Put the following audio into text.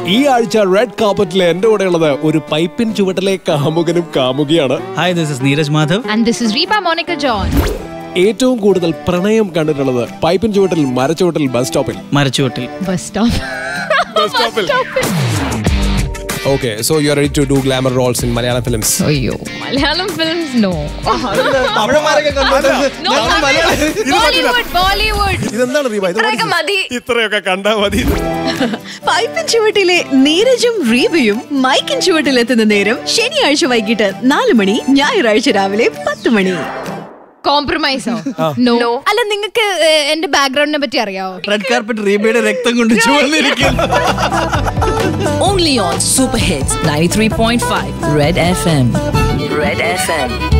ഈ ആഴ്ച റെഡ് കാർപ്പറ്റിൽ എന്റെ കൂടെ ഉള്ളത് ഒരു പൈപ്പിൻ ചുവട്ടിലെ കാമുകനും കാമുകിയാണ് hi this is Neeraj Madhav And this is Reba Monica John. ഏറ്റവും കൂടുതൽ പ്രണയം കണ്ടിട്ടുള്ളത് പൈപ്പിൻ ചുവട്ടിൽ മരച്ചുവട്ടിൽ ബസ് സ്റ്റോപ്പിൽ മരച്ചുവട്ടിൽ Bus stop. ബസ് സ്റ്റോപ്പിൽ okay so you are ready to do glamour roles in Malayalam films Ayyo. Malayalam films, no. തമിഴന്മാരൊക്കെ No, Bollywood, Bollywood. ഇതെന്താണ് റീബ ഇത് ഇത്രയൊക്കെ മതി. ഇത്രയൊക്കെ കണ്ടാ മതി പൈപ്പിൻ ചുവട്ടിലെ നീരജും റീബയും മൈക്കിൻ ചുവട്ടിലെത്തുന്ന നേരം ശനിയാഴ്ച വൈകിട്ട് നാല് മണി ഞായറാഴ്ച രാവിലെ പത്ത് മണി കോംപ്രമൈസോ നോ അല്ല നിങ്ങൾക്ക് എന്റെ ബാക്ക്ഗ്രൗണ്ടിനെ പറ്റി അറിയാവോ റെഡ് കാർപ്പറ്റ് റീബയുടെ രക്തം കൊണ്ട് ചുവന്നിരിക്കുന്നു Only on Super Hits 93.5 Red FM. Red FM.